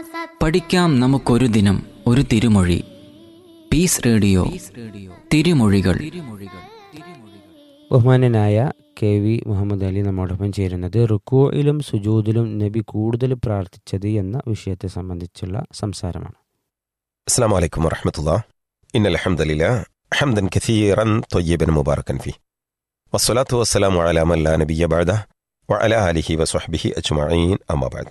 പഠിക്കാം നമുക്കൊരു ദിനം ഒരു തിരുമൊഴി പീസ് റേഡിയോ തിരുമൊഴികൾ ബഹുമാനനായ കെ വി മുഹമ്മദ് അലി നമ്മോടൊപ്പം ചേരുന്നത് റുക്കുയിലും സുജൂദിലും നബി കൂടുതൽ പ്രാർത്ഥിച്ചത് എന്ന വിഷയത്തെ സംബന്ധിച്ചുള്ള സംസാരമാണ് السلام عليكم ورحمة الله إن الحمد لله حمدا كثيرا طيبا مباركا فيه والصلاة والسلام على من لا نبي بعده وعلى آله وصحبه أجمعين أما بعد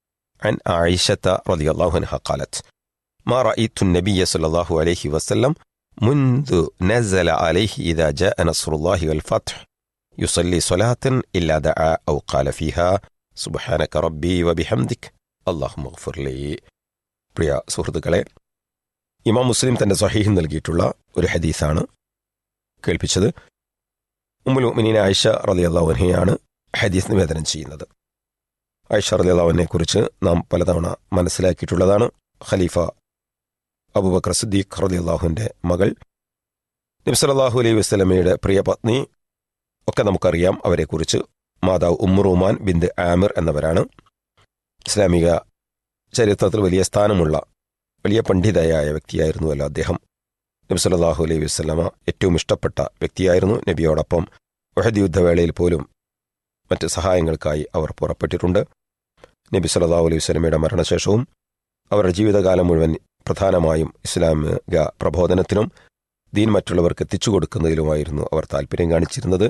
عن عائشة رضي الله عنها قالت ما رأيت النبي صلى الله عليه وسلم منذ نزل عليه إذا جاء نصر الله والفتح يصلي صلاة إلا دعا أو قال فيها سبحانك ربي وبحمدك اللهم اغفر لي പ്രിയ സുഹൃത്തുക്കളെ ഇമാം മുസ്ലിം തന്റെ സഹീഹ് നൽകിയിട്ടുള്ള ഒരു ഹദീസാണ് കേൾപ്പിച്ചത് ഉമ്മുൽ മുഅ്മിനീൻ ആയിഷ റളിയല്ലാഹുഅൻഹയാണ് ഹദീസ് നിവേദനം ചെയ്യുന്നത് ആയിഷ റളിയല്ലാഹുവിനെ കുറിച്ച് നാം പലതവണ മനസ്സിലാക്കിയിട്ടുള്ളതാണ് ഖലീഫ അബൂബക്കർ സിദ്ദീഖ് റളിയല്ലാഹുവിന്റെ മകൾ നബി സല്ലല്ലാഹു അലൈഹി വസല്ലമയുടെ പ്രിയ പത്നി ഒക്കെ നമുക്കറിയാം അവരെക്കുറിച്ച് മാതാവ് ഉമ്മുറുമാൻ ബിന്ദ് ആമിർ എന്നവരാണ് ഇസ്ലാമിക ചരിത്രത്തിൽ വലിയ സ്ഥാനമുള്ള വലിയ പണ്ഡിതയായ വ്യക്തിയായിരുന്നുവല്ലോ അദ്ദേഹം നബി സല്ലല്ലാഹു അലൈഹി വസല്ലമ ഏറ്റവും ഇഷ്ടപ്പെട്ട വ്യക്തിയായിരുന്നു നബിയോടൊപ്പം വഹദ് യുദ്ധവേളയിൽ പോലും മറ്റ് സഹായങ്ങൾക്കായി അവർ പുറപ്പെട്ടിട്ടുണ്ട് നബി സല്ലല്ലാഹു അലൈഹി വസല്ലമയുടെ മരണശേഷവും അവരുടെ ജീവിതകാലം മുഴുവൻ പ്രധാനമായും ഇസ്ലാമിക പ്രബോധനത്തിനും ദീൻ മറ്റുള്ളവർക്ക് എത്തിച്ചു കൊടുക്കുന്നതിലുമായിരുന്നു അവർ താല്പര്യം കാണിച്ചിരുന്നത്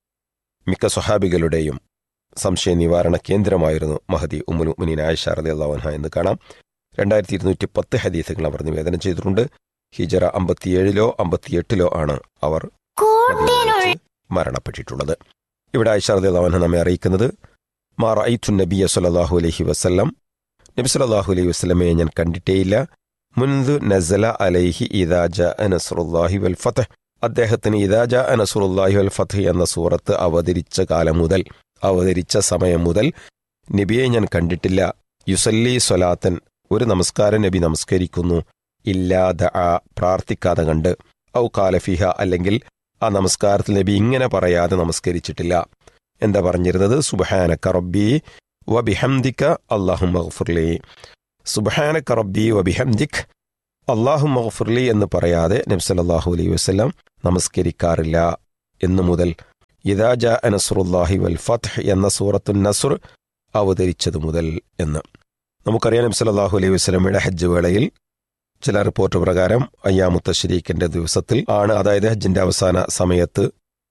മിക്ക സ്വഹാബികളുടെയും സംശയ നിവാരണ കേന്ദ്രമായിരുന്നു മഹദി ഉമ്മുൽ മുഅ്മിനീൻ ആയിഷ റളിയല്ലാഹു അൻഹ എന്ന് കാണാം രണ്ടായിരത്തി ഇരുന്നൂറ്റി പത്ത് ഹദീസുകൾ അവർ നിവേദനം ചെയ്തിട്ടുണ്ട് ഹിജറ അമ്പത്തിയേഴിലോ അമ്പത്തിയെട്ടിലോ ആണ് അവർ മദീനയിൽ വെച്ച് മരണപ്പെട്ടിട്ടുള്ളത് ഇവിടെ ആയിഷ റളിയല്ലാഹു അൻഹ നമ്മെ അറിയിക്കുന്നത് മാ റഅയ്തു നബിയ സല്ലല്ലാഹു അലൈഹി വസല്ലം നബി സല്ലല്ലാഹു അലൈഹി വസല്ലമയെ ഞാൻ കണ്ടിട്ടേയില്ല മുൻദു നസല അലൈഹി ഇദാ ജാഅ നസ്റുല്ലാഹി വൽ ഫത്ഹ് അദ്ദേഹത്തിന് ഇദാ ജാഅ നസ്റുല്ലാഹി വൽ ഫത്ഹ് എന്ന സൂറത്ത് അവതരിച്ച കാലം മുതൽ അവതരിച്ച സമയം മുതൽ നബിയെ ഞാൻ കണ്ടിട്ടില്ല യുസല്ലി സ്വലാത്തൻ ഒരു നമസ്കാരം നബി നമസ്കരിക്കുന്നു ഇല്ലാതെ ആ പ്രാർത്ഥിക്കാതെ കണ്ട് ഔ കാലഫിഹ അല്ലെങ്കിൽ ആ നമസ്കാരത്തിൽ നബി ഇങ്ങനെ പറയാതെ നമസ്കരിച്ചിട്ടില്ല എന്താ പറഞ്ഞിരുന്നത് സുബഹാനക്ക റബ്ബി വ ബിഹംദിക്ക അള്ളാഹു മഗ്ഫുർലി സുബഹാനക്ക റബ്ബി വ ബിഹംദിക് അള്ളാഹു മഗ്ഫുർലി എന്ന് പറയാതെ നബി സല്ലല്ലാഹു അലൈഹി വസല്ലം നമസ്കരിക്കാറില്ല എന്നു മുതൽ ഇദാ ജാ നസ്റുല്ലാഹി വൽ ഫത്ഹ് എന്ന സൂറത്തു നസുർ അവതരിച്ചതു മുതൽ എന്ന് നമുക്കറിയാം നബി സല്ലല്ലാഹു അലൈഹി വസല്ലമയുടെ ഹജ്ജ് വേളയിൽ ചില റിപ്പോർട്ട് പ്രകാരം അയ്യാമുത്ത ഷരീഖിന്റെ ദിവസത്തിൽ ആണ് അതായത് ഹജ്ജിന്റെ അവസാന സമയത്ത്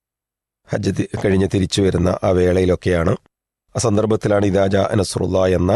ഹജ്ജ് തി- കഴിഞ്ഞ് തിരിച്ചു വരുന്ന ആ വേളയിലൊക്കെയാണ് ആ സന്ദർഭത്തിലാണ് ഇദാജ നസ്രുല്ല എന്ന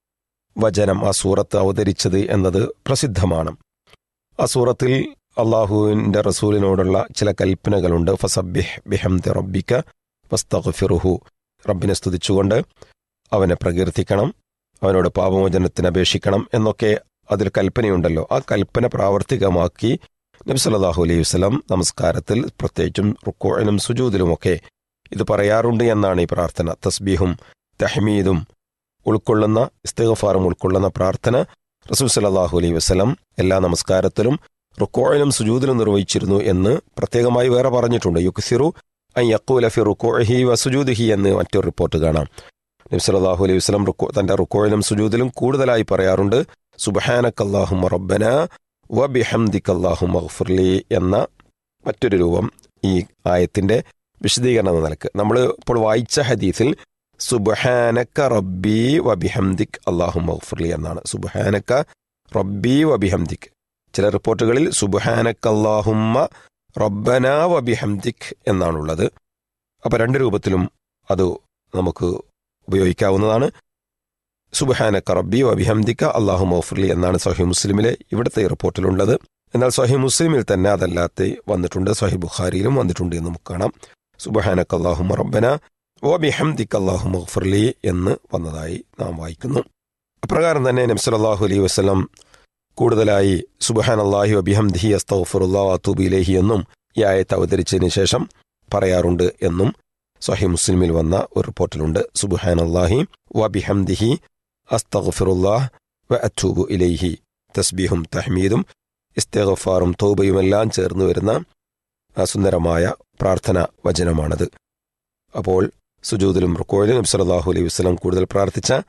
വചനം ആ സൂറത്ത് അവതരിച്ചത് എന്നത് പ്രസിദ്ധമാണ് ആ സൂറത്തിൽ അള്ളാഹുവിന്റെ റസൂലിനോടുള്ള ചില കൽപ്പനകളുണ്ട് ഫസബ്ബിഹ് ബിഹംദി റബ്ബിക വസ്തഗ്ഫിറുഹു റബ്ബിനെ സ്തുതിച്ചുകൊണ്ട് അവനെ പ്രകീർത്തിക്കണം അവനോട് പാപമോചനത്തിന് അപേക്ഷിക്കണം എന്നൊക്കെ അതിൽ കൽപ്പനയുണ്ടല്ലോ ആ കൽപ്പന പ്രാവർത്തികമാക്കി നബി സല്ലല്ലാഹു അലൈഹി വസല്ലം നമസ്കാരത്തിൽ പ്രത്യേകിച്ചും റുക്കോയിലും സുജൂദിലുമൊക്കെ ഇത് പറയാറുണ്ട് എന്നാണ് ഈ പ്രാർത്ഥന തസ്ബീഹും തഹ്മീദും ഉൾക്കൊള്ളുന്ന ഇസ്തിഗ്ഫാറും ഉൾക്കൊള്ളുന്ന പ്രാർത്ഥന റസൂൽ സല്ലല്ലാഹു അലൈഹി വസല്ലം എല്ലാ നമസ്കാരത്തിലും റുക്കോയിലും സുജൂദിലും നിർവഹിച്ചിരുന്നു എന്ന് പ്രത്യേകമായി വേറെ പറഞ്ഞിട്ടുണ്ട് യുക്സിറു അൻ യക്കൂല ഫി റുക്കോഹി വ സുജൂദിഹി എന്ന് മറ്റൊരു റിപ്പോർട്ട് കാണാം നബി സല്ലല്ലാഹു അലൈഹി വസല്ലം റുക്കോ തന്റെ റുക്കോയിലും സുജൂദിലും കൂടുതലായി പറയാറുണ്ട് സുബഹാനക്കല്ലാഹും റബ്ബന വ ബിഹംദിക്കല്ലാഹും മഗ്ഫുർലി എന്ന മറ്റൊരു രൂപം ഈ ആയത്തിന്റെ വിശദീകരണം എന്ന നിലക്ക് നമ്മൾ ഇപ്പോൾ വായിച്ച ഹദീസിൽ സുബഹാനക്ക റബ്ബി വ ബിഹംദിക് അല്ലാഹു മഗ്ഫുർലി എന്നാണ് സുബഹാനക്ക റബ്ബി വ ബിഹംദിക് ചില റിപ്പോർട്ടുകളിൽ സുബഹാനക്കല്ലാഹുമ്മ റബ്ബന വ ബിഹംദിക് എന്നാണുള്ളത് അപ്പൊ രണ്ട് രൂപത്തിലും അത് നമുക്ക് ഉപയോഗിക്കാവുന്നതാണ് സുബഹാനക്ക റബ്ബി വബിഹംദിക്ക അള്ളാഹു മൗഫുർലി എന്നാണ് സഹി മുസ്ലിമിലെ ഇവിടുത്തെ റിപ്പോർട്ടിലുള്ളത് എന്നാൽ സഹി മുസ്ലിമിൽ തന്നെ അതല്ലാത്ത വന്നിട്ടുണ്ട് സഹി ബുഖാരിയിലും വന്നിട്ടുണ്ട് എന്ന് നമുക്ക് കാണാം സുബഹാനക്ക അള്ളാഹു റബ്ബന വബിഹംദിക്ക അള്ളാഹു മൗഫുർലി എന്ന് വന്നതായി നാം വായിക്കുന്നു അപ്രകാരം തന്നെ നബ്സലല്ലാഹു അലൈഹി വസ്ലം കൂടുതലായി സുബഹാൻ അള്ളാഹി വബിഹംദിഹി അസ്തഫുറുല്ലാ അത്തൂബി ഇലേഹി എന്നും ഈ ആയത്ത് അവതരിച്ചതിന് ശേഷം പറയാറുണ്ട് എന്നും സഹി മുസ്ലിമിൽ വന്ന ഒരു റിപ്പോർട്ടിലുണ്ട് സുബഹാൻ അള്ളാഹി വബിഹംദിഹി അസ്തഗ്ഫിറുല്ലാഹ് വ അറ്റൂബു ഇലൈഹി തസ്ബീഹും തഹ്മീദും ഇസ്തഗഫാറും തോബയുമെല്ലാം ചേർന്ന് വരുന്ന ആ സുന്ദരമായ പ്രാർത്ഥന വചനമാണത് അപ്പോൾ സുജൂദിലും റുക്കോയിലും നബി സല്ലല്ലാഹു അലൈഹി വസല്ലം കൂടുതൽ പ്രാർത്ഥിച്ച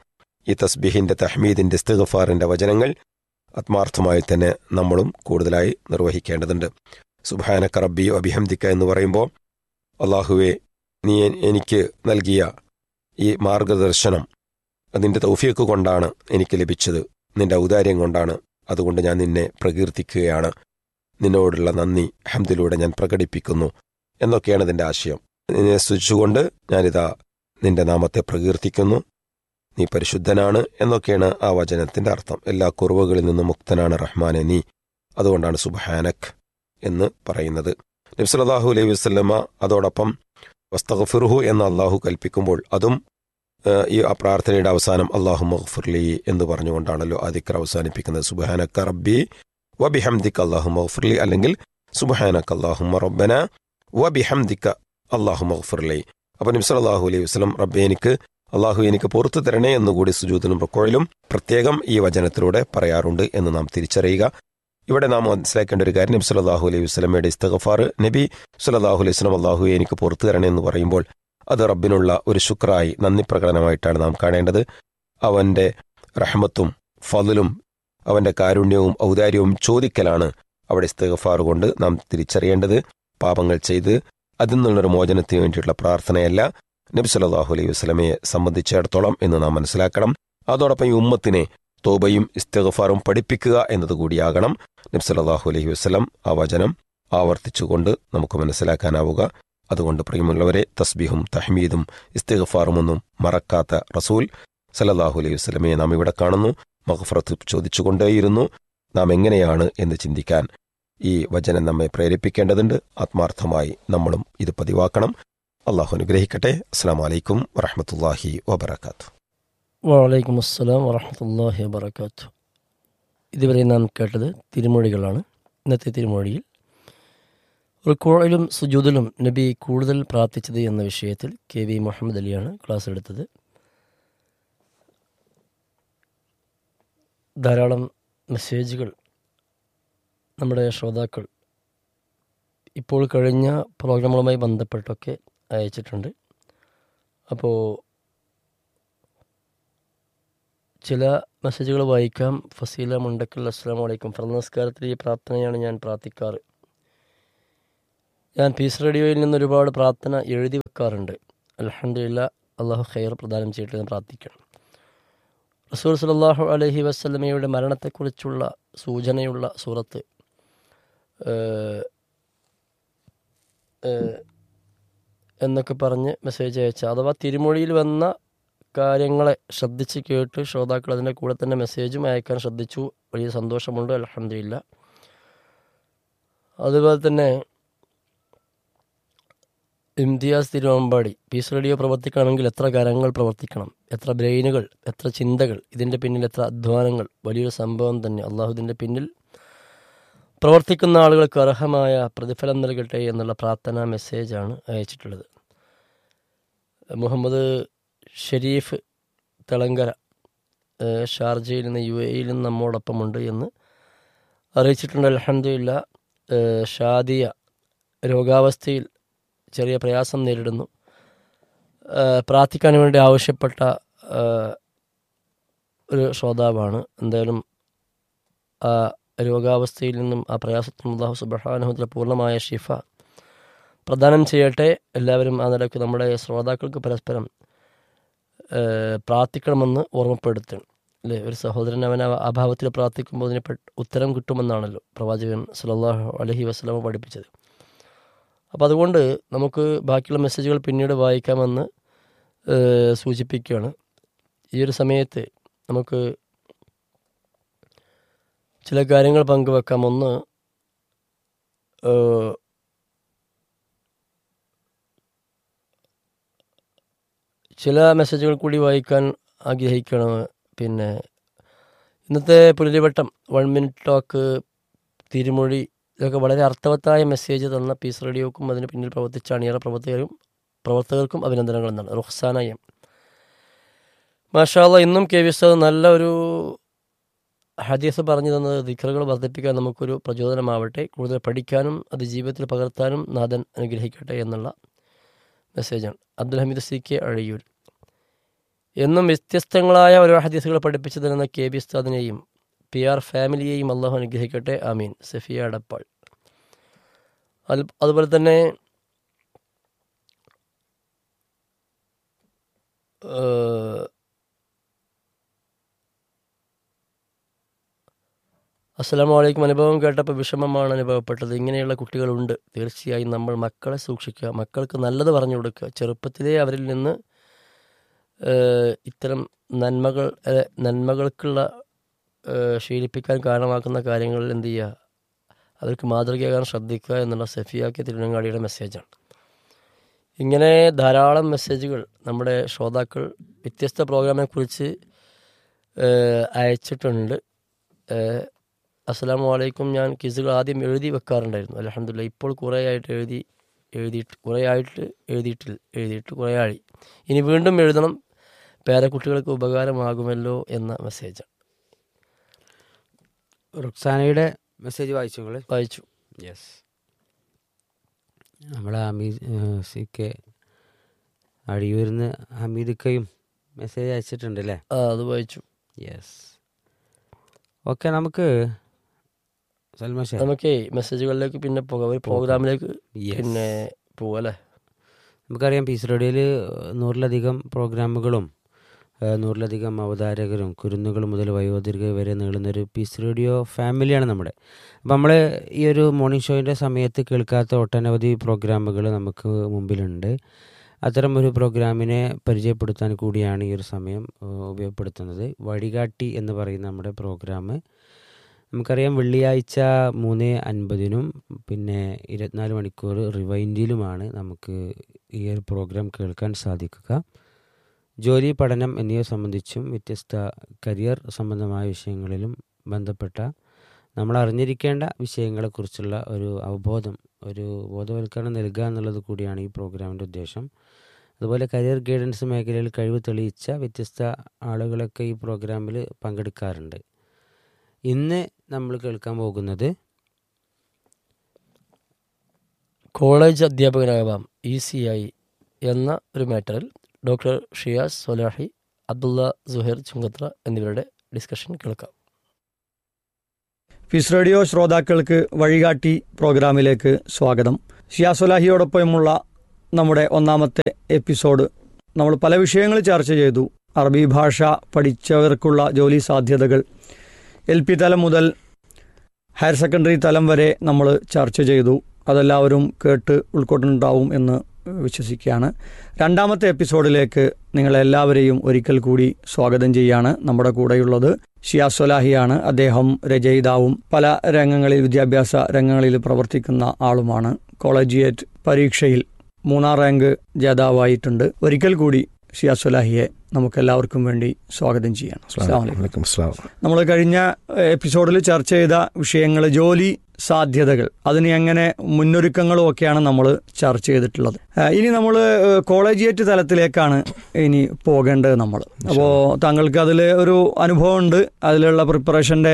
ഈ തസ്ബീഹിന്റെ തഹ്മീദിന്റെ ഇസ്തിഗ്ഫാറിന്റെ വചനങ്ങൾ ആത്മാർത്ഥമായി തന്നെ നമ്മളും കൂടുതലായി നിർവഹിക്കേണ്ടതുണ്ട് സുബാനക്ക റബ്ബി അഭിഹംദിക്ക എന്ന് പറയുമ്പോൾ അള്ളാഹുവെ നീ എൻ- എനിക്ക് നൽകിയ ഈ മാർഗദർശനം അതിൻ്റെ തൗഫീക്ക് കൊണ്ടാണ് എനിക്ക് ലഭിച്ചത് നിന്റെ ഔദാര്യം കൊണ്ടാണ് അതുകൊണ്ട് ഞാൻ നിന്നെ പ്രകീർത്തിക്കുകയാണ് നിന്നോടുള്ള നന്ദി ഹംദിലൂടെ ഞാൻ പ്രകടിപ്പിക്കുന്നു എന്നൊക്കെയാണ് ഇതിൻ്റെ ആശയം നിന്നെ സ്തുതിച്ചുകൊണ്ട് ഞാനിതാ നിന്റെ നാമത്തെ പ്രകീർത്തിക്കുന്നു നീ പരിശുദ്ധനാണ് എന്നൊക്കെയാണ് ആ വചനത്തിന്റെ അർത്ഥം എല്ലാ കുറവുകളിൽ നിന്നും മുക്തനാണ് റഹ്മാനെ നീ അതുകൊണ്ടാണ് സുബഹാനക് എന്ന് പറയുന്നത് നബ്സലാഹു അലൈഹി വസ്ലമ അതോടൊപ്പം വസ്തഗ്ഫിർഹു എന്ന് അള്ളാഹു കൽപ്പിക്കുമ്പോൾ അതും ആ, ഈ ആ പ്രാർത്ഥനയുടെ അവസാനം അള്ളാഹു മഗ്ഫിർലി എന്ന് പറഞ്ഞുകൊണ്ടാണല്ലോ ആ ദിക്ർ അവസാനിപ്പിക്കുന്നത് സുബഹാനക്ക റബ്ബി വബിഹംദിക്ക് അള്ളാഹു മഗ്ഫിർലി അല്ലെങ്കിൽ സുബഹാനക്ക അള്ളാഹു റബ്ബന വബിഹംദിക്ക അള്ളാഹു മഗ്ഫിർലി അപ്പൊ നബ്സലാഹു അലൈഹി വസ്ലം റബ്ബെ എനിക്ക് അള്ളാഹു എനിക്ക് പുറത്തു തരണേ എന്നുകൂടി സുജൂത്തിനും റൊക്കോയിലും പ്രത്യേകം ഈ വചനത്തിലൂടെ പറയാറുണ്ട് എന്ന് നാം തിരിച്ചറിയുക ഇവിടെ നാം മനസ്സിലാക്കേണ്ട ഒരു കാര്യം നബി സല്ലല്ലാഹു അലൈഹി വസ്ലമയുടെ ഇസ്തഗഫാർ നബി സല്ലല്ലാഹു അലൈഹി വസ്ലം അള്ളാഹു എനിക്ക് പുറത്തു തരണേ എന്ന് പറയുമ്പോൾ അത് റബ്ബിനുള്ള ഒരു ശുക്രായി നന്ദി പ്രകടനമായിട്ടാണ് നാം കാണേണ്ടത് അവന്റെ റഹ്മത്തും ഫضലും അവന്റെ കാരുണ്യവും ഔദാര്യവും ചോദിക്കലാണ് അവിടെ ഇസ്തഗഫാർ കൊണ്ട് നാം തിരിച്ചറിയേണ്ടത് പാപങ്ങൾ ചെയ്ത് അതിൽ നിന്നുള്ളൊരു മോചനത്തിന് വേണ്ടിയിട്ടുള്ള പ്രാർത്ഥനയല്ല നബി സല്ലല്ലാഹു അലൈഹി വസല്ലമയെ സംബന്ധിച്ചിടത്തോളം എന്ന് നാം മനസ്സിലാക്കണം അതോടൊപ്പം ഈ ഉമ്മത്തിനെ തോബയും ഇസ്തഗഫാറും പഠിപ്പിക്കുക എന്നതുകൂടിയാകണം നബി സല്ലല്ലാഹു അലൈഹി വസല്ലം ആ വചനം ആവർത്തിച്ചുകൊണ്ട് നമുക്ക് മനസ്സിലാക്കാനാവുക അതുകൊണ്ട് പ്രിയമുള്ളവരെ തസ്ബീഹും തഹ്മീദും ഇസ്തിഗഫാറും ഒന്നും മറക്കാത്ത റസൂൽ സല്ലല്ലാഹു അലൈഹി വസല്ലമയെ നാം ഇവിടെ കാണുന്നു മഹഫറത്ത് ചോദിച്ചുകൊണ്ടേയിരുന്നു നാം എങ്ങനെയാണ് എന്ന് ചിന്തിക്കാൻ ഈ വചനം നമ്മെ പ്രേരിപ്പിക്കേണ്ടതുണ്ട് ആത്മാർത്ഥമായി നമ്മളും ഇത് പതിവാക്കണം അള്ളാഹു അനുഗ്രഹിക്കട്ടെ അസ്സാം വലൈക്കും വറഹമത്തല്ലാഹി വബർക്കാത്തു വലൈക്കും അസ്സലാം വറഹമത്തല്ലാഹി വബർക്കാത്തു ഇതുവരെ നാം കേട്ടത് തിരുമൊഴികളാണ് ഇന്നത്തെ തിരുമൊഴിയിൽ റുക്കോയിലും സുജൂദിലും നബി കൂടുതൽ പ്രാർത്ഥിച്ചത് എന്ന വിഷയത്തിൽ കെ വി മുഹമ്മദ് അലിയാണ് ക്ലാസ് എടുത്തത് ധാരാളം മെസ്സേജുകൾ നമ്മുടെ ശ്രോതാക്കൾ ഇപ്പോൾ കഴിഞ്ഞ പ്രോഗ്രാമുകളുമായി ബന്ധപ്പെട്ടൊക്കെ അയച്ചിട്ടുണ്ട് അപ്പോൾ ചില മെസ്സേജുകൾ വായിക്കാം ഫസീല മുണ്ടക്കൽ അസ്സാം വലൈക്കും ഫർദ് നമസ്കാരത്തിൽ ഈ പ്രാർത്ഥനയാണ് ഞാൻ പ്രാർത്ഥിക്കാറ് ഞാൻ പീസ് റേഡിയോയിൽ നിന്ന് ഒരുപാട് പ്രാർത്ഥന എഴുതി വെക്കാറുണ്ട് അലഹമില്ല അള്ളാഹു ഖൈർ പ്രദാനം ചെയ്യട്ടെ എന്ന് പ്രാർത്ഥിക്കണം റസൂൽ സലാഹു അലഹി വസ്ലമയുടെ മരണത്തെക്കുറിച്ചുള്ള സൂചനയുള്ള സൂറത്ത് ഏഹ്, ഏഹ്, എന്നൊക്കെ പറഞ്ഞ് മെസ്സേജ് അയച്ച അഥവാ തിരുമൊഴിയിൽ വന്ന കാര്യങ്ങളെ ശ്രദ്ധിച്ച് കേട്ട് ശ്രോതാക്കൾ അതിൻ്റെ കൂടെ തന്നെ മെസ്സേജും അയക്കാൻ ശ്രദ്ധിച്ചു വലിയ സന്തോഷമുണ്ട് അലഹമില്ല അതുപോലെ തന്നെ ഇംതിയാസ് തിരുവമ്പാടി പീസ് റേഡിയോ പ്രവർത്തിക്കണമെങ്കിൽ എത്ര കരങ്ങൾ പ്രവർത്തിക്കണം എത്ര ബ്രെയിനുകൾ എത്ര ചിന്തകൾ ഇതിൻ്റെ പിന്നിൽ എത്ര അധ്വാനങ്ങൾ വലിയൊരു സംഭവം തന്നെ അള്ളാഹു ഇതിൻ്റെ പിന്നിൽ പ്രവർത്തിക്കുന്ന ആളുകൾക്ക് അർഹമായ പ്രതിഫലം നൽകട്ടെ എന്നുള്ള പ്രാർത്ഥനാ മെസ്സേജാണ് അയച്ചിട്ടുള്ളത് മുഹമ്മദ് ഷെരീഫ് തെളങ്കര ഏഹ് ഷാർജയിൽ നിന്ന് യു എയിൽ നിന്ന് നമ്മോടൊപ്പമുണ്ട് എന്ന് അറിയിച്ചിട്ടുണ്ട് അലഹമില്ല ഷാദിയ രോഗാവസ്ഥയിൽ ചെറിയ പ്രയാസം നേരിടുന്നു ഏഹ് പ്രാർത്ഥിക്കാൻ വേണ്ടി ആവശ്യപ്പെട്ട ഏഹ് ഒരു ശ്രോതാവാണ് എന്തായാലും ആ രോഗാവസ്ഥയിൽ നിന്നും ആ പ്രയാസത്തിൽ നിന്നും അള്ളാഹു സുബഹാനുഹത്തിലെ പൂർണ്ണമായ ഷിഫ പ്രദാനം ചെയ്യട്ടെ എല്ലാവരും ആ നിലയ്ക്ക് നമ്മുടെ ശ്രോതാക്കൾക്ക് പരസ്പരം ഏഹ് പ്രാർത്ഥിക്കണമെന്ന് ഓർമ്മപ്പെടുത്തണം അല്ലേ ഒരു സഹോദരൻ അവൻ ആ അഭാവത്തിൽ പ്രാർത്ഥിക്കുമ്പോൾ അതിന് പെ- ഉത്തരം കിട്ടുമെന്നാണല്ലോ പ്രവാചകൻ സല്ലല്ലാഹു അലഹി വസ്ലമ പഠിപ്പിച്ചത് അപ്പോൾ അതുകൊണ്ട് നമുക്ക് ബാക്കിയുള്ള മെസ്സേജുകൾ പിന്നീട് വായിക്കാമെന്ന് ഏഹ് സൂചിപ്പിക്കുകയാണ് ഈ ഒരു സമയത്ത് നമുക്ക് ചില കാര്യങ്ങൾ പങ്കുവെക്കാം ഒന്ന് ഏഹ് ചില മെസ്സേജുകൾ കൂടി വായിക്കാൻ ആഗ്രഹിക്കണം പിന്നെ ഇന്നത്തെ Pularivattam one minute talk Thirumozhi ഇതൊക്കെ വളരെ അർത്ഥവത്തായ മെസ്സേജ് തന്ന പീസ് റേഡിയോക്കും അതിന് പിന്നിൽ പ്രവർത്തിച്ച അണിയറ പ്രവർത്തകരും പ്രവർത്തകർക്കും അഭിനന്ദനങ്ങൾ എന്നാണ് റുഹ്സാന എം മാഷാല്ല ഇന്നും കെ വി ഉസ്താദ് നല്ല ഒരു ഹദീസ് പറഞ്ഞു തന്നത് ദിക്കറുകൾ വർദ്ധിപ്പിക്കാൻ നമുക്കൊരു പ്രചോദനമാവട്ടെ കൂടുതൽ പഠിക്കാനും അത് ജീവിതത്തിൽ പകർത്താനും നാഥൻ അനുഗ്രഹിക്കട്ടെ എന്നുള്ള മെസ്സേജാണ് അബ്ദുൽ ഹമീദ് സി കെ അഴിയൂർ എന്നും വ്യത്യസ്തങ്ങളായ ഓരോ ഹദീസുകൾ പഠിപ്പിച്ചു തരുന്ന കെ ബി ഉസ്താദിനെയും പി ആർ ഫാമിലിയെയും അള്ളാഹു അനുഗ്രഹിക്കട്ടെ ആമീൻ സഫിയ അടപ്പാൾ അത് അതുപോലെ തന്നെ ഏഹ്, അസ്സലാമു അലൈക്കും അനുഭവം കേട്ടപ്പോൾ വിഷമമാണ് അനുഭവപ്പെട്ടത് ഇങ്ങനെയുള്ള കുട്ടികളുണ്ട് തീർച്ചയായും നമ്മൾ മക്കളെ സൂക്ഷിക്കുക മക്കൾക്ക് നല്ലത് പറഞ്ഞു കൊടുക്കുക ചെറുപ്പത്തിലേ അവരിൽ നിന്ന് ഏഹ്, ഇത്തരം നന്മകൾ ഏഹ്, നന്മകൾക്കുള്ള ഏഹ്, ശീലിപ്പിക്കാൻ കാരണമാക്കുന്ന കാര്യങ്ങളിൽ എന്ത് ചെയ്യുക അവർക്ക് മാതൃകയാകാൻ ശ്രദ്ധിക്കുക എന്നുള്ള സഫിയാക്കി തിരുവനങ്ങാടിയുടെ മെസ്സേജാണ് ഇങ്ങനെ ധാരാളം മെസ്സേജുകൾ നമ്മുടെ ശ്രോതാക്കൾ വ്യത്യസ്ത പ്രോഗ്രാമിനെ കുറിച്ച് ഏഹ്, അയച്ചിട്ടുണ്ട് ഏഹ്, അസ്സലാമു അലൈക്കും ഞാൻ കിസുകൾ ആദ്യം എഴുതി വെക്കാറുണ്ടായിരുന്നു അലഹമില്ല ഇപ്പോൾ കുറേ ആയിട്ട് എഴുതി എഴുതിയിട്ട് കുറേ ആയിട്ട് എഴുതിയിട്ടില്ല എഴുതിയിട്ട് കുറേ ആയി ഇനി വീണ്ടും എഴുതണം പേരക്കുട്ടികൾക്ക് ഉപകാരമാകുമല്ലോ എന്ന മെസ്സേജാണ് റുക്സാനയുടെ മെസ്സേജ് വായിച്ചു നിങ്ങൾ വായിച്ചു യെസ് നമ്മളെ ഹമീദ് ഏഹ്, സി കെ അടിയൂരിന്ന് ഹമീദിക്കയും മെസ്സേജ് അയച്ചിട്ടുണ്ട് അല്ലേ ആ അത് വായിച്ചു യെസ് ഓക്കെ നമുക്ക് സൽമാ ഷേ നമുക്കേ മെസ്സേജുകളിലേക്ക് പിന്നെ പോകാം ഒരു പ്രോഗ്രാമിലേക്ക് പിന്നെ പോകാം അല്ലേ നമുക്കറിയാം പീസ് റേഡിയോയിൽ നൂറിലധികം പ്രോഗ്രാമുകളും ഏഹ്, നൂറിലധികം അവതാരകരും കുരുന്നുകൾ മുതൽ വയോധികർ വരെ നീളുന്നൊരു പീസ് റേഡിയോ ഫാമിലിയാണ് നമ്മുടെ അപ്പം നമ്മൾ ഈ ഒരു മോർണിംഗ് ഷോയിൻ്റെ സമയത്ത് കേൾക്കാത്ത ഒട്ടനവധി പ്രോഗ്രാമുകൾ നമുക്ക് മുമ്പിലുണ്ട് അത്തരം ഒരു പ്രോഗ്രാമിനെ പരിചയപ്പെടുത്താൻ കൂടിയാണ് ഈ ഒരു സമയം ഏഹ്, ഉപയോഗപ്പെടുത്തുന്നത് വഴികാട്ടി എന്ന് പറയുന്ന നമ്മുടെ പ്രോഗ്രാം നമുക്കറിയാം വെള്ളിയാഴ്ച മൂന്ന് അൻപതിനും പിന്നെ ഇരുപത്തിനാല് മണിക്കൂർ റിവൈൻഡിലുമാണ് നമുക്ക് ഈ ഒരു പ്രോഗ്രാം കേൾക്കാൻ സാധിക്കുക ജോലി പഠനം എന്നിവ സംബന്ധിച്ചും വ്യത്യസ്ത കരിയർ സംബന്ധമായ വിഷയങ്ങളിലും ബന്ധപ്പെട്ട നമ്മൾ അറിഞ്ഞിരിക്കേണ്ട വിഷയങ്ങളെക്കുറിച്ചുള്ള ഒരു അവബോധം ഒരു ബോധവൽക്കരണം നൽകുക എന്നുള്ളത് കൂടിയാണ് ഈ പ്രോഗ്രാമിൻ്റെ ഉദ്ദേശം അതുപോലെ കരിയർ ഗൈഡൻസ് മേഖലയിൽ കഴിവ് തെളിയിച്ച വ്യത്യസ്ത ആളുകളൊക്കെ ഈ പ്രോഗ്രാമിൽ പങ്കെടുക്കാറുണ്ട് ഇന്ന് നമ്മൾ കേൾക്കാൻ പോകുന്നത് കോളേജ് അധ്യാപകനാകാം ഈസിയായി എന്ന ഒരു മാറ്ററിൽ ഡോക്ടർ ഷിയാസ് സൊലാഹി അബ്ദുള്ള സുഹൈർ ചുങ്കത്ര എന്നിവരുടെ ഡിസ്കഷൻ കേൾക്കാം ഫിസ് റേഡിയോ ശ്രോതാക്കൾക്ക് വഴികാട്ടി പ്രോഗ്രാമിലേക്ക് സ്വാഗതം ഷിയാസുലാഹിയോടൊപ്പമുള്ള നമ്മുടെ ഒന്നാമത്തെ എപ്പിസോഡ് നമ്മൾ പല വിഷയങ്ങൾ ചർച്ച ചെയ്തു അറബി ഭാഷ പഠിച്ചവർക്കുള്ള ജോലി സാധ്യതകൾ എൽ പി തലം മുതൽ ഹയർ സെക്കൻഡറി തലം വരെ നമ്മൾ ചർച്ച ചെയ്തു അതെല്ലാവരും കേട്ട് ഉൾക്കൊണ്ടുണ്ടാവും എന്ന് വിശ്വസിക്കുകയാണ് രണ്ടാമത്തെ എപ്പിസോഡിലേക്ക് നിങ്ങളെല്ലാവരെയും ഒരിക്കൽ കൂടി സ്വാഗതം ചെയ്യാണ് നമ്മുടെ കൂടെയുള്ളത് ഷിയാസൊലാഹിയാണ് അദ്ദേഹം രചയിതാവും പല രംഗങ്ങളിൽ വിദ്യാഭ്യാസ രംഗങ്ങളിൽ പ്രവർത്തിക്കുന്ന ആളുമാണ് കോളേജിയേറ്റ് പരീക്ഷയിൽ മൂന്നാം റാങ്ക് ജേതാവായിട്ടുണ്ട് ഒരിക്കൽ കൂടി ഷിയാസൊലാഹിയെ നമുക്കെല്ലാവർക്കും വേണ്ടി സ്വാഗതം ചെയ്യണം അസ്സലാമു അലൈക്കും. വലൈക്കും അസ്സലാം നമ്മൾ കഴിഞ്ഞ എപ്പിസോഡിൽ ചർച്ച ചെയ്ത വിഷയങ്ങൾ ജോലി സാധ്യതകൾ അതിന് എങ്ങനെ മുന്നൊരുക്കങ്ങളും ഒക്കെയാണ് നമ്മൾ ചർച്ച ചെയ്തിട്ടുള്ളത് ആ, ഇനി നമ്മൾ കോളേജിയേറ്റ് തലത്തിലേക്കാണ് ഇനി പോകേണ്ടത് നമ്മൾ അപ്പോൾ താങ്കൾക്ക് അതിൽ ഒരു അനുഭവമുണ്ട് അതിലുള്ള പ്രിപ്പറേഷൻ്റെ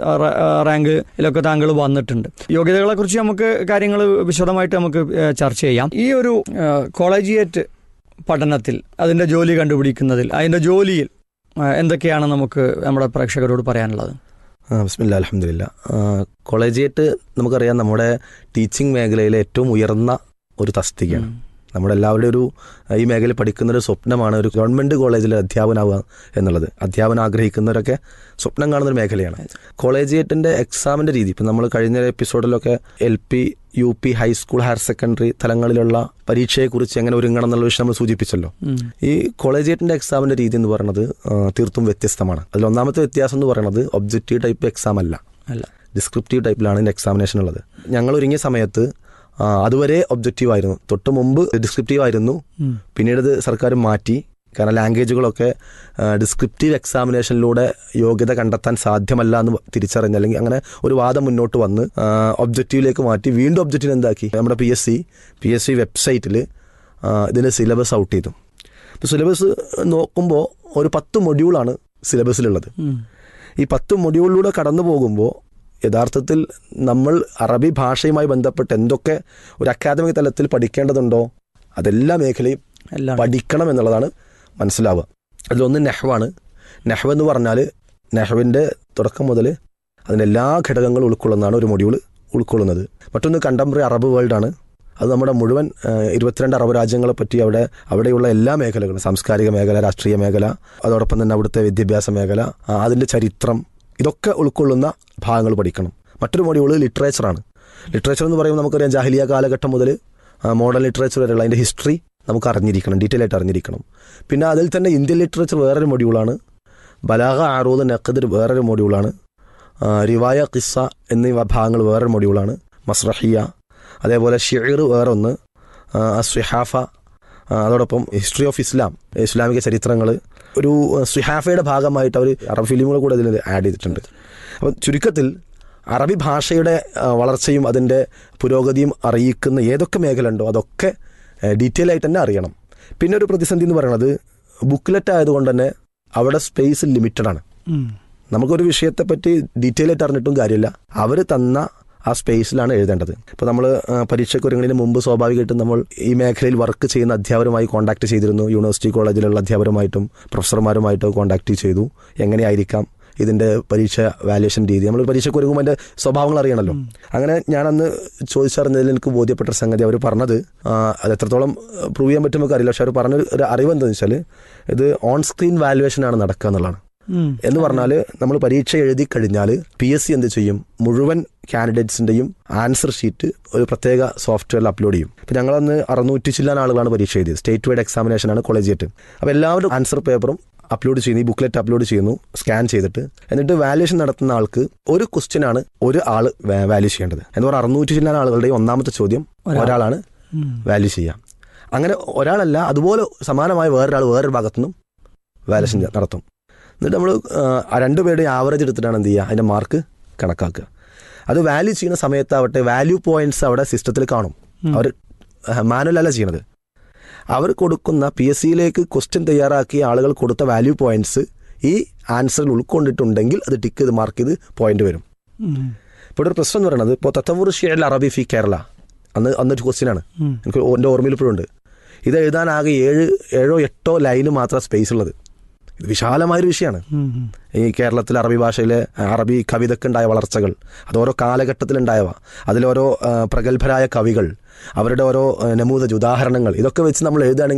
റാങ്കിലൊക്കെ താങ്കൾ വന്നിട്ടുണ്ട് യോഗ്യതകളെ കുറിച്ച് നമുക്ക് കാര്യങ്ങൾ വിശദമായിട്ട് നമുക്ക് ഏ, ചർച്ച ചെയ്യാം ഈ ഒരു ഏ, കോളേജിയേറ്റ് പഠനത്തിൽ അതിൻ്റെ ജോലി കണ്ടുപിടിക്കുന്നതിൽ അതിൻ്റെ ജോലിയിൽ ആ, എന്തൊക്കെയാണ് നമുക്ക് നമ്മുടെ പ്രേക്ഷകരോട് പറയാനുള്ളത് ആ ബിസ്മില്ല അലഹമില്ല കോളേജിയേറ്റ് നമുക്കറിയാം നമ്മുടെ ടീച്ചിങ് മേഖലയിലെ ഏറ്റവും ഉയർന്ന ഒരു തസ്തികയാണ് നമ്മുടെ എല്ലാവരുടെയും ഒരു ഈ മേഖലയിൽ പഠിക്കുന്ന ഒരു സ്വപ്നമാണ് ഒരു ഗവൺമെന്റ് കോളേജിൽ അധ്യാപനാവുക എന്നുള്ളത് അധ്യാപനം ആഗ്രഹിക്കുന്നവരൊക്കെ സ്വപ്നം കാണുന്ന ഒരു മേഖലയാണ് കോളേജിയേറ്റിന്റെ എക്സാമിന്റെ രീതി ഇപ്പം നമ്മൾ കഴിഞ്ഞ എപ്പിസോഡിലൊക്കെ L P U P high school higher secondary തലങ്ങളിലുള്ള പരീക്ഷയെക്കുറിച്ച് എങ്ങനെ ഒരുങ്ങണം എന്നുള്ള വിഷയം നമ്മൾ സൂചിപ്പിച്ചല്ലോ ഉം. ഈ കോളേജിയേറ്റിന്റെ എക്സാമിന്റെ രീതി എന്ന് പറയുന്നത് ആ, തീർത്തും വ്യത്യസ്തമാണ് അതിൽ ഒന്നാമത്തെ വ്യത്യാസം എന്ന് പറയുന്നത് ഒബ്ജക്റ്റീവ് ടൈപ്പ് എക്സാം അല്ല അല്ല ഡിസ്ക്രിപ്റ്റീവ് ടൈപ്പിലാണ് ഇതിന്റെ എക്സാമിനേഷൻ ഉള്ളത് ഞങ്ങൾ ഒരുങ്ങിയ സമയത്ത് ആ, അതുവരെ ഒബ്ജക്റ്റീവ് ആയിരുന്നു തൊട്ട് മുമ്പ് ഡിസ്ക്രിപ്റ്റീവ് ആയിരുന്നു ഉം. പിന്നീട് ഇത് സർക്കാർ മാറ്റി കാരണം ലാംഗ്വേജുകളൊക്കെ ഡിസ്ക്രിപ്റ്റീവ് എക്സാമിനേഷനിലൂടെ യോഗ്യത കണ്ടെത്താൻ സാധ്യമല്ല എന്ന് തിരിച്ചറിഞ്ഞ് അല്ലെങ്കിൽ അങ്ങനെ ഒരു വാദം മുന്നോട്ട് വന്ന് ഒബ്ജക്റ്റീവിലേക്ക് മാറ്റി വീണ്ടും ഒബ്ജക്റ്റീവ് എന്താക്കി നമ്മുടെ P S C P S C വെബ്സൈറ്റിൽ ഇതിന് സിലബസ് ഔട്ട് ചെയ്തു ഇപ്പോൾ സിലബസ് നോക്കുമ്പോൾ ഒരു പത്ത് മൊഡ്യൂളാണ് സിലബസിലുള്ളത് ഉം. ഈ പത്ത് മൊഡ്യൂളിലൂടെ കടന്നു പോകുമ്പോൾ യഥാർത്ഥത്തിൽ നമ്മൾ അറബി ഭാഷയുമായി ബന്ധപ്പെട്ട് എന്തൊക്കെ ഒരു അക്കാദമിക് തലത്തിൽ പഠിക്കേണ്ടതുണ്ടോ അതെല്ലാ മേഖലയും എല്ലാം പഠിക്കണം എന്നുള്ളതാണ് മനസ്സിലാവുക അതിലൊന്ന് നെഹ്വാണ് നെഹ്വ് എന്ന് പറഞ്ഞാൽ നെഹ്വിൻ്റെ തുടക്കം മുതൽ അതിൻ്റെ എല്ലാ ഘടകങ്ങളും ഉൾക്കൊള്ളുന്നതാണ് ഒരു മൊഡ്യൂൾ ഉൾക്കൊള്ളുന്നത് മറ്റൊന്ന് കണ്ടംപററി അറബ് വേൾഡാണ് അത് നമ്മുടെ മുഴുവൻ ആ, ഇരുപത്തിരണ്ട് അറബ് രാജ്യങ്ങളെ പറ്റി അവിടെ അവിടെയുള്ള എല്ലാ മേഖലകളും സാംസ്കാരിക മേഖല രാഷ്ട്രീയ മേഖല അതോടൊപ്പം തന്നെ അവിടുത്തെ വിദ്യാഭ്യാസ മേഖല ആ, അതിൻ്റെ ചരിത്രം ഇതൊക്കെ ഉൾക്കൊള്ളുന്ന ഭാഗങ്ങൾ പഠിക്കണം മറ്റൊരു മൊഡ്യൂൾ ലിറ്ററേച്ചറാണ് ലിറ്ററേച്ചർ എന്ന് പറയുമ്പോൾ നമുക്കറിയാം ജാഹിലിയ കാലഘട്ടം മുതൽ മോഡേൺ ലിറ്ററേച്ചർ വരെയുള്ള അതിൻ്റെ ഹിസ്റ്ററി നമുക്ക് അറിഞ്ഞിരിക്കണം ഡീറ്റെയിൽ ആയിട്ട് അറിഞ്ഞിരിക്കണം പിന്നെ അതിൽ തന്നെ ഇന്ത്യൻ ലിറ്ററേച്ചർ വേറൊരു മൊഡ്യൂളാണ് ബലാഗ ആറൂദ് നഖദർ വേറൊരു മൊഡ്യൂളാണ് ആ, റിവായ ഖിസ്സ എന്നീ ഭാഗങ്ങൾ വേറൊരു മൊഡ്യൂളാണ് മസ്രഹിയ അതേപോലെ ഷിർ വേറെ ഒന്ന് ആ, സ്വിഹാഫ ആ, അതോടൊപ്പം ഹിസ്റ്ററി ഓഫ് ഇസ്ലാം ഇസ്ലാമിക ചരിത്രങ്ങൾ ഒരു ആ, സ്വിഹാഫയുടെ ഭാഗമായിട്ട് അവർ അറബ് ഫിലിമുകൾ കൂടെ ഇതിൽ ആഡ് ചെയ്തിട്ടുണ്ട് അപ്പം ചുരുക്കത്തിൽ അറബി ഭാഷയുടെ ആ, വളർച്ചയും അതിൻ്റെ പുരോഗതിയും അറിയിക്കുന്ന ഏതൊക്കെ മേഖല ഉണ്ടോ അതൊക്കെ ഡീറ്റെയിൽ ആയിട്ട് തന്നെ അറിയണം പിന്നെ ഒരു പ്രതിസന്ധി എന്ന് പറയുന്നത് ബുക്ക്ലെറ്റ് ആയതുകൊണ്ട് തന്നെ അവിടെ സ്പേസ് ലിമിറ്റഡ് ആണ് നമുക്കൊരു വിഷയത്തെ പറ്റി ഡീറ്റെയിൽ ആയിട്ട് അറിഞ്ഞിട്ടും കാര്യമില്ല അവർ തന്ന ആ സ്പേസിലാണ് എഴുതേണ്ടത് ഇപ്പോൾ നമ്മൾ പരീക്ഷയ്ക്ക് ഒരുങ്ങുന്നതിന് മുമ്പ് സ്വാഭാവികമായിട്ടും നമ്മൾ ഈ മേഖലയിൽ വർക്ക് ചെയ്യുന്ന അധ്യാപകരുമായി കോൺടാക്ട് ചെയ്തിരുന്നു യൂണിവേഴ്സിറ്റി കോളേജിലുള്ള അധ്യാപകരുമായിട്ടും പ്രൊഫസർമാരുമായിട്ടും കോൺടാക്ട് ചെയ്തു എങ്ങനെയായിരിക്കാം ഇതിൻ്റെ പരീക്ഷ വാല്യുവേഷൻ രീതി നമ്മൾ പരീക്ഷയ്ക്ക് ഒരുങ്ങുമ്പോൾ അതിൻ്റെ സ്വഭാവങ്ങൾ അറിയണമല്ലോ അങ്ങനെ ഞാനന്ന് ചോദിച്ചറിഞ്ഞതിൽ എനിക്ക് ബോധ്യപ്പെട്ട ഒരു സംഗതി അവർ പറഞ്ഞത് ആ, അത് എത്രത്തോളം പ്രൂവ് ചെയ്യാൻ പറ്റുമ്പോൾ അറിയില്ല പക്ഷെ അവർ പറഞ്ഞ ഒരു അറിവ് എന്താണെന്ന് വെച്ചാൽ ഇത് ഓൺ സ്ക്രീൻ വാല്യുവേഷൻ ആണ് നടക്കുക എന്നുള്ളതാണ് എന്ന് പറഞ്ഞാൽ നമ്മൾ പരീക്ഷ എഴുതി കഴിഞ്ഞാൽ പി എസ് സി എന്ത് ചെയ്യും മുഴുവൻ കാൻഡിഡേറ്റ്സിൻ്റെയും ആൻസർ ഷീറ്റ് ഒരു പ്രത്യേക സോഫ്റ്റ്വെയറിൽ അപ്ലോഡ് ചെയ്യും ഇപ്പം ഞങ്ങളന്ന് അറുന്നൂറ്റി ചില്ലാൻ ആളുകളാണ് പരീക്ഷ എഴുതിയത് സ്റ്റേറ്റ് വൈഡ് എക്സാമിനേഷനാണ് കോളേജിയറ്റ് അപ്പോൾ എല്ലാവരും ആൻസർ പേപ്പറും അപ്ലോഡ് ചെയ്യുന്നു ഈ ബുക്ക്ലെറ്റ് അപ്ലോഡ് ചെയ്യുന്നു സ്കാൻ ചെയ്തിട്ട് എന്നിട്ട് വാല്യുവേഷൻ നടത്തുന്ന ആൾക്ക് ഒരു ക്വസ്റ്റ്യൻ ആണ് ഒരു ആൾ വാല്യൂ ചെയ്യേണ്ടത് എന്ന് പറഞ്ഞാൽ അറുന്നൂറ്റി ചില്ലാൻ ആളുകളുടെ ഒന്നാമത്തെ ചോദ്യം ഒരാളാണ് വാല്യൂ ചെയ്യാം അങ്ങനെ ഒരാളല്ല അതുപോലെ സമാനമായ വേറൊരാൾ വേറൊരു ഭാഗത്തുനിന്നും വാല്യുവേഷൻ നടത്തും എന്നിട്ട് നമ്മൾ രണ്ടുപേരുടെ ആവറേജ് എടുത്തിട്ടാണ് എന്ത് ചെയ്യുക അതിൻ്റെ മാർക്ക് കണക്കാക്കുക അത് വാല്യൂ ചെയ്യുന്ന സമയത്താവട്ടെ വാല്യൂ പോയിന്റ്സ് അവിടെ സിസ്റ്റത്തിൽ കാണും അവർ മാനുവൽ അല്ല ചെയ്യണത് അവർ കൊടുക്കുന്ന പി എസ് സിയിലേക്ക് ക്വസ്റ്റ്യൻ തയ്യാറാക്കിയ ആളുകൾ കൊടുത്ത വാല്യൂ പോയിന്റ്സ് ഈ ആൻസറിൽ ഉൾക്കൊണ്ടിട്ടുണ്ടെങ്കിൽ അത് ടിക്ക് ചെയ്ത് മാർക്ക് ചെയ്ത് പോയിന്റ് വരും ഇപ്പോൾ ഒരു പ്രശ്നം എന്ന് പറയുന്നത് ഇപ്പോൾ തത്തവൂർ ഷിയൽ അറബി ഫി കേരള അന്ന് അന്നൊരു ക്വസ്റ്റ്യനാണ് എനിക്ക് എൻ്റെ ഓർമ്മയിൽ ഇപ്പോഴുണ്ട് ഇത് എഴുതാനാകെ ഏഴ് ഏഴോ എട്ടോ ലൈന് മാത്രം സ്പേസ് ഉള്ളത് ഇത് വിശാലമായൊരു വിഷയമാണ് ഈ കേരളത്തിൽ അറബി ഭാഷയിലെ അറബി കവിതക്കുണ്ടായ വളർച്ചകൾ അത് ഓരോ കാലഘട്ടത്തിലുണ്ടായവ അതിലോരോ ആ, പ്രഗത്ഭരായ കവികൾ അവരുടെ ഓരോ ആ, നമൂദജ് ഉദാഹരണങ്ങൾ ഇതൊക്കെ വെച്ച് നമ്മൾ എഴുതുകയാണെങ്കിൽ